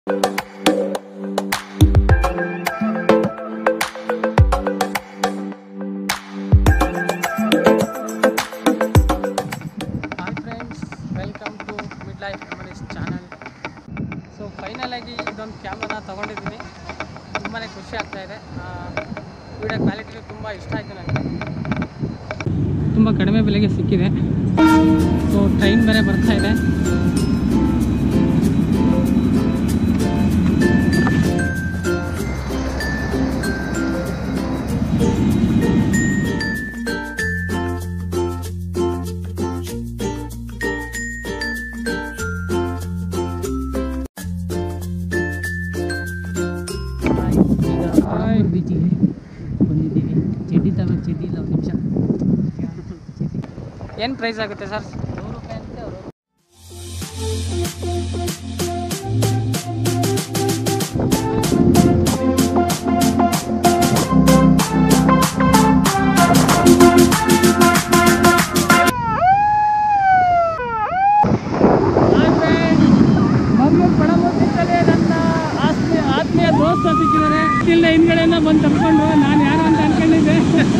Hi friends welcome to mid life memories channel so final ಆಗಿ ಇದೊಂದು ಕ್ಯಾಮ್ರಾನ ತೊಗೊಂಡಿದ್ದೀನಿ ತುಂಬಾ ಖುಷಿ ಆಗ್ತಾ ಇದೆ ವಿಡಿಯೋ ಕ್ವಾಲಿಟಿ ತುಂಬ ಇಷ್ಟ ಆಯಿತು ನನಗೆ ತುಂಬ ಕಡಿಮೆ ಬೆಲೆಗೆ ಸಿಕ್ಕಿದೆ ಸೊ ಟ್ರೈನ್ ಬೇರೆ ಬರ್ತಾ ಇದೆ ಈಗ ಹಾಯ್. ಬೀಚಿಗೆ ಬಂದಿದ್ದೀವಿ ಚಡ್ಡಿ ತಗೋ ಚಡ್ಡಿ ಇಲ್ಲ ಒಂದು ನಿಮಿಷ ಏನು ಪ್ರೈಸ್ ಆಗುತ್ತೆ ಸರ್ ನೂರು ರೂಪಾಯಿ ಅಂತ ಅವರು ಮಂಗ್ಳೂರು ಪಡಮೂರ್ತಿಯಲ್ಲಿ ನನ್ನ ಆತ್ಮೀಯ ಆತ್ಮೀಯ ದೋಸ್ತ ಸಿಕ್ಕಿದ್ದಾರೆ ಇಲ್ಲ ಹಿಂದ್ಗಡೆಯಿಂದ ಬಂದು ತಪ್ಕೊಂಡು ನಾನು ಯಾರು ಅಂತ ಅನ್ಕೊಂಡಿದ್ದೆ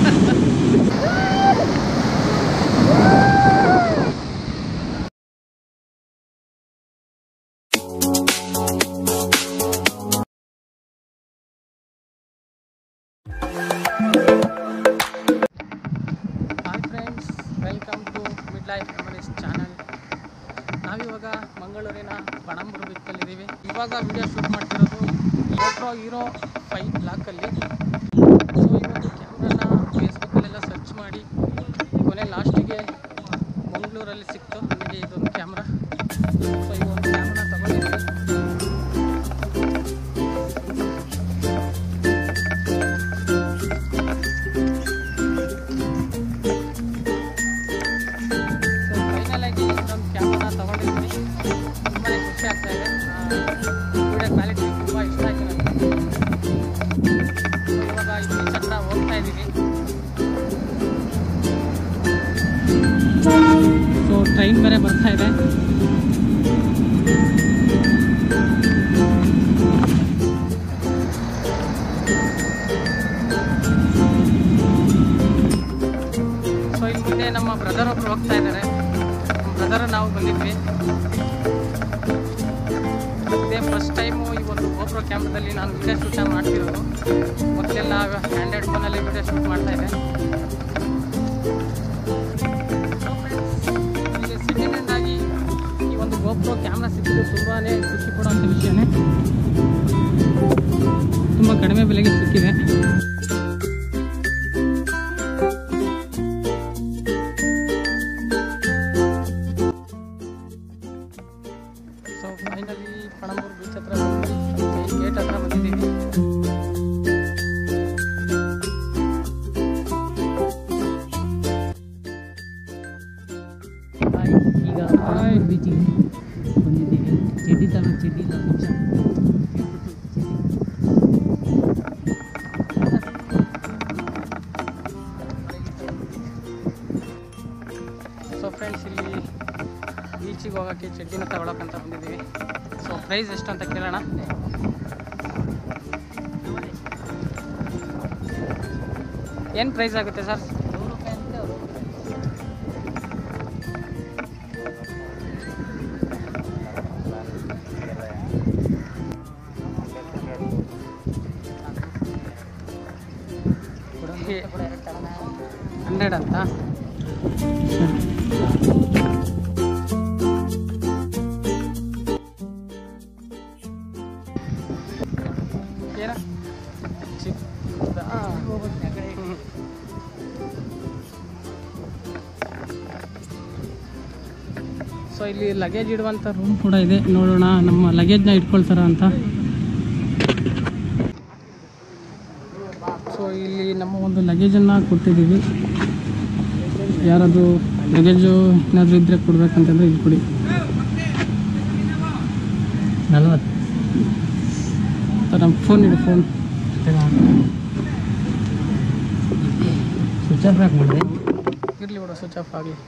hi friends welcome to mid life memories channel ನಾವಿವಾಗ ಮಂಗಳೂರಿನ ಪಣಂಬೂರು ಬೀಚಲ್ಲಿದ್ದೀವಿ ಇವಾಗ ವಿಡಿಯೋ ಶೂಟ್ ಮಾಡ್ತಿರೋದು GoPro ಹೀರೋ ಫೈವ್ ಬ್ಲಾಕಲ್ಲಿ ಸೊ ಈ ಒಂದು ಕ್ಯಾಮ್ರಾನ ಫೇಸ್ಬುಕ್ಕಲ್ಲೆಲ್ಲ ಸರ್ಚ್ ಮಾಡಿ ಕೊನೆ ಲಾಸ್ಟಿಗೆ ಮಂಗಳೂರಲ್ಲಿ ಸಿಕ್ತು ನನಗೆ ಇದೊಂದು ಕ್ಯಾಮ್ರಾ ಸೊ ಈ ಒಂದು ಕ್ಯಾಮ್ರಾನ ತಗೊಂಡಿದ್ದೀನಿ ಸೊ ಫೈನಲ್ ಆಗಿ ಇದೊಂದು ಕ್ಯಾಮ್ರಾನ ತಗೊಂಡಿದ್ದೀನಿ ತುಂಬಾ ಖುಷಿ ಆಗ್ತಾ ಇದೆ ವಿಡಿಯೋ ಕ್ವಾಲಿಟಿ ತುಂಬ ಇಷ್ಟ ಆಯಿತು ನನಗೆ ಸೊ ಇವಾಗ ಈ ಬೀಚ್ ಹತ್ರ ಹೋಗ್ತಾ ಇದ್ದೀವಿ ಸೊ ಟ್ರೈನ್ ಬೇರೆ ಬರ್ತಾ ಇದೆ ಸೊ ಇಲ್ಲಿ ಮುಂದೆ ನಮ್ಮ ಬ್ರದರ್ ಒಬ್ರು ಹೋಗ್ತಾ ಇದ್ದಾರೆ ನಮ್ಮ ಬ್ರದರ್ ನಾವು ಬಂದಿದ್ವಿ ಇದೇ ಫಸ್ಟ್ ಟೈಮು ಈ ಒಂದು ಗೋಪ್ರೋ ಕ್ಯಾಮ್ರಾದಲ್ಲಿ ನಾನು ವಿಡಿಯೋ ಶೂಟ್ ಮಾಡ್ತಿರೋದು ಮೊದಲೆಲ್ಲ ಹ್ಯಾಂಡ್ರೆಡ್ ಫೋನಲ್ಲಿ ವಿಡಿಯೋ ಶೂಟ್ ಮಾಡ್ತಾ ಇದ್ದೆ So friends, ಇಲ್ಲಿ ಸೆಕೆಂಡ್ ಆಗಿ ಈ ಒಂದು ಗೋಪ್ರೋ ಕ್ಯಾಮ್ರಾ ಸಿಕ್ಕಿದ್ದು ತುಂಬಾ ಖುಷಿ ಕೊಡುವಂಥ ವಿಷಯನೇ ತುಂಬ ಕಡಿಮೆ ಬೆಲೆಗೆ ಸಿಕ್ಕಿದೆ ಸೊ ಫೈನಲಿ ಪಣಂಬೂರು ಬೀಚ್ ಹತ್ರ ಬಂದ್ವಿ ಮೇನ್ ಗೇಟ್ ಹತ್ರ ಬಂದಿದ್ದೀವಿ ಹಾಯ್ ಈಗ ಹಾಯ್. ಬೀಚಿಗೆ ಬಂದಿದ್ದೀವಿ ಚಡ್ಡಿ ತಗೋ ಚಡ್ಡಿ ಇಲ್ಲ ಒಂದು ನಿಮಿಷ ಸೊ ಫ್ರೆಂಡ್ಸ್ ಇಲ್ಲಿ ಬೀಚಿಗೆ ಹೋಗೋಕ್ಕೆ ಚಡ್ಡಿನ ತಗೊಳಕ್ಕಂತ ಬಂದಿದ್ದೀವಿ ಸೊ ಪ್ರೈಸ್ ಎಷ್ಟು ಅಂತ ಕೇಳೋಣ ಏನು ಪ್ರೈಸ್ ಆಗುತ್ತೆ ಸರ್ ನೂರು ರೂಪಾಯಿ ಅಂತ ಅವರು ಹಂಡ್ರೆಡ್ ಅಂತ ಏನ ಚಿಕ್ಕದಾ? ಹ್ಮ್. ಸೊ ಇಲ್ಲಿ ಲಗೇಜ್ ಇಡುವಂಥ ರೂಮ್ ಕೂಡ ಇದೆ ನೋಡೋಣ ನಮ್ಮ ಲಗೇಜ್ನ ಇಟ್ಕೊಳ್ತಾರ ಅಂತ ಸೊ ಇಲ್ಲಿ ನಮ್ಮ ಒಂದು ಲಗೇಜನ್ನು ಕೊಟ್ಟಿದ್ದೀವಿ ಯಾರಾದರೂ ಲಗೇಜು ಏನಾದರೂ ಇದ್ದರೆ ಕೊಡ್ಬೇಕಂತಂದ್ರೆ ಇಲ್ಲಿ ಕೊಡಿ ನಲ್ವತ್ತು ನಮ್ಮ ಫೋನ್ ಇಡು ಫೋನ್ ಸ್ವಿಚ್ ಆಫ್ ಯಾಕೆ ಮಾಡಿದೆ ಇರಲಿ ಬಿಡು ಸ್ವಿಚ್ ಆಫ್ ಆಗಲಿ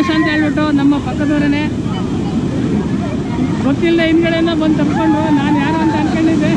ಸುರೇಶ್ ಅಂತ ಹೇಳ್ಬಿಟ್ಟು ನಮ್ಮ ಪಕ್ಕದವರೇ ಗೊತ್ತಿಲ್ಲದೆ ಹಿಂದ್ಗಡೆಯಿಂದ ಬಂದು ತಪ್ಪಿಕೊಂಡ್ರು ನಾನು ಯಾರು ಅಂತ ಅನ್ಕೊಂಡಿದ್ದೆ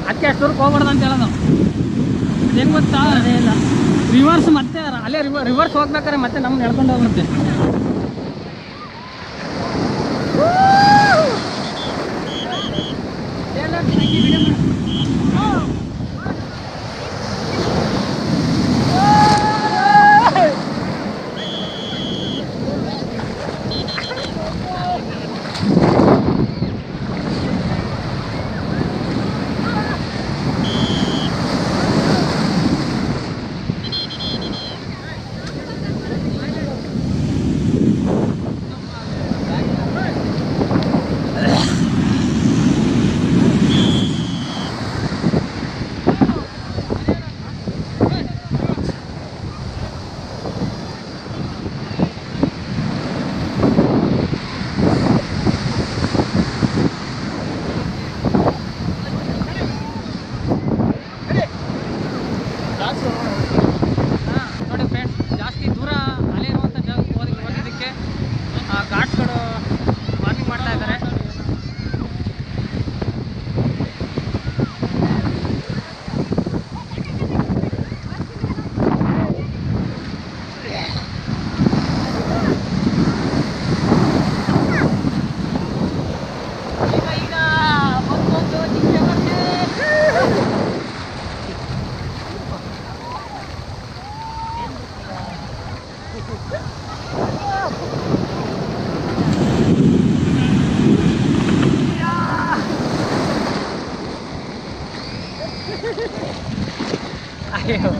ಅದಕ್ಕೆ ಅಷ್ಟು ದೂರಕ್ಕೆ ಹೋಗ್ಬಾರ್ದು ಅಂತ ಹೇಳೋದು ಅದೇನು ಗೊತ್ತಾ ಅದೇ ಇಲ್ಲ ರಿವರ್ಸ್ ಮತ್ತೆ ಅಲ್ಲೇ ರಿವರ್ಸ್ ಹೋಗ್ಬೇಕಾದ್ರೆ ಮತ್ತೆ ನಮ್ಗೆ ಎಳ್ಕೊಂಡು ಹೋಗ್ಬಿಡುತ್ತೆ ಹಾ, ನೋಡಿ ಫ್ರೆಂಡ್ಸ್ ಜಾಸ್ತಿ ದೂರ ಅಲೆ ಇರುವಂಥ ಜಾಗಕ್ಕೆ ಹೋಗಿ ಹೋಗೋದಕ್ಕೆ ಘಾಟ್ಸ್ಗಳು ವಾರ್ನಿಂಗ್ ಮಾಡ್ತಾ ಇದ್ದಾರೆ ಈಗ ಈಗ ಬಂದೊಂದು ಜಿಂಕೆ ಬರ್ತೆ. ಅಯ್ಯೋ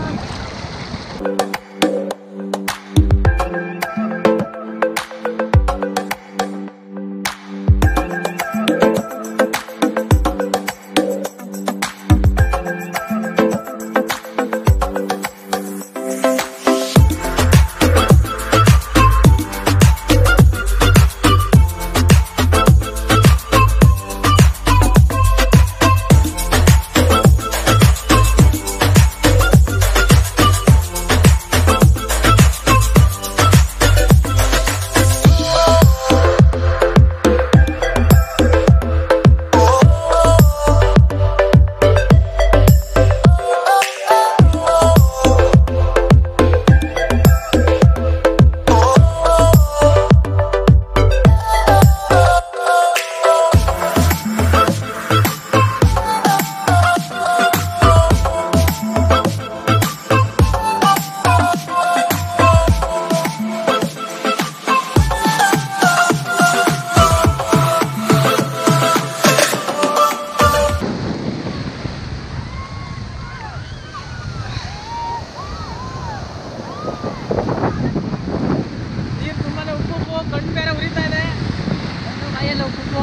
ನೀರು ತುಂಬಾನೇ ಉಪ್ಪು ಕಣ್ಣು ಬೇರೆ ಉರಿತಾ ಇದೆ ಕಣ್ಣು ಬಾಯೆಲ್ಲ ಉಪ್ಪು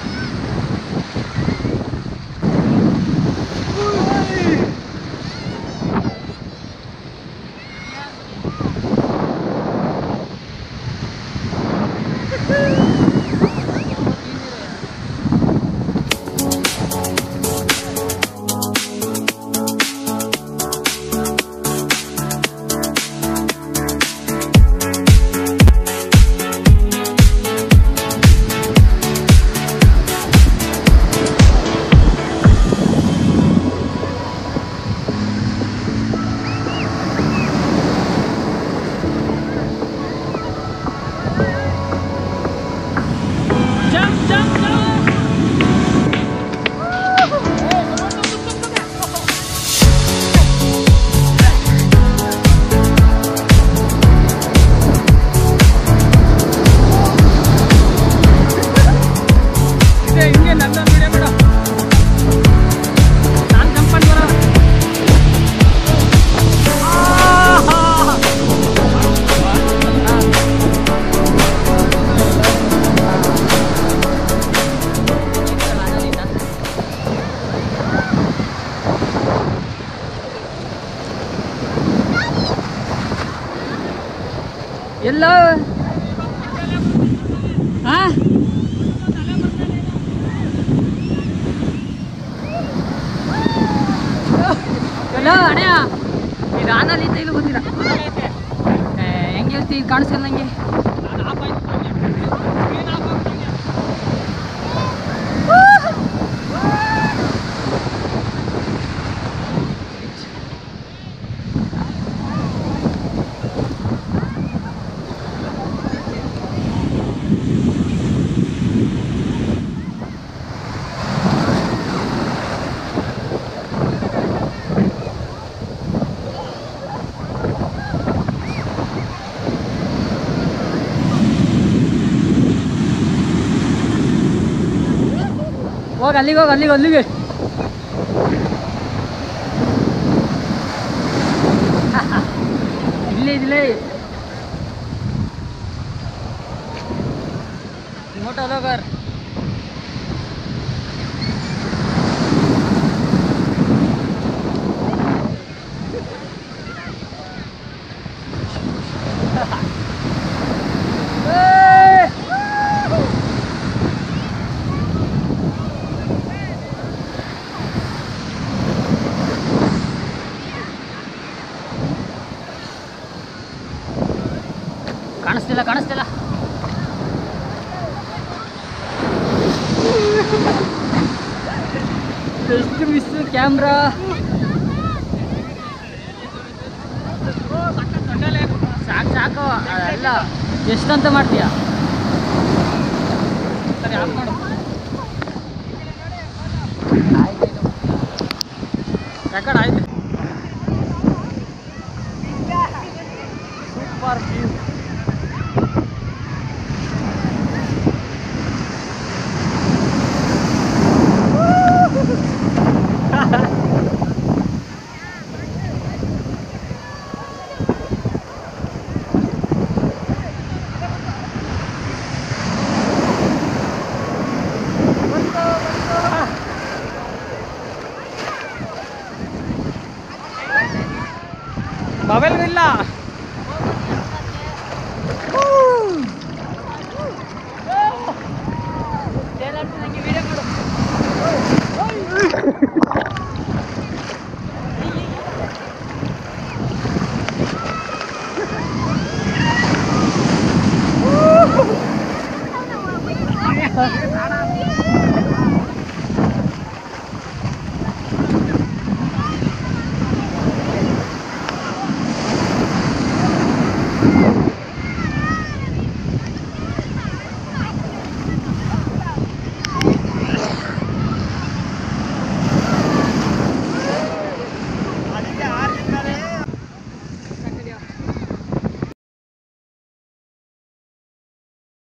Jump, jump, jump! ಇದೆ ಹಿಂಗೆ ನನ್ನ ವಿಡಿಯೋ ಬಿಡು ನಾನು ಕಂಪನಿ ಬರೋ ಎಲ್ಲ ಹಾ ಎಲ್ಲ ಅಣ್ಣ ಇದು ಆನಲ್ಲಿ ಇದ್ದ ಇಲ್ಲಿ ಬಂದಿರ ಹೆಂಗೆ ಹೇಳ್ತೀವಿ ಕಾಣಿಸ್ತಿಲ್ಲ ನಂಗೆ ಹೋಗಿ ಅಲ್ಲಿಗೆ ಹೋಗಿ ಅಲ್ಲಿಗೆ ಅಲ್ಲಿಗೆ ಇಲ್ಲೇ ಇಲ್ಲೇ ಮೋಟೋ ಲೋಗರ್ ಕಾಣಿಸ್ತಿಲ್ಲ ಕಾಣಿಸ್ತಿಲ್ಲ ಎಷ್ಟು ಮಿಸ್ ಕ್ಯಾಮ್ರಾ ಸಾಕು ಸಾಕು ಅಲ್ಲ ಎಷ್ಟಂತ ಮಾಡ್ತೀಯ ಸರಿ ಆಫ್ ಮಾಡು ರೆಕಾರ್ಡ್ ಆಯ್ತು ಸೂಪರ್ ವ್ಯೂ ಮೊಬೈಲ್ ಇಲ್ಲ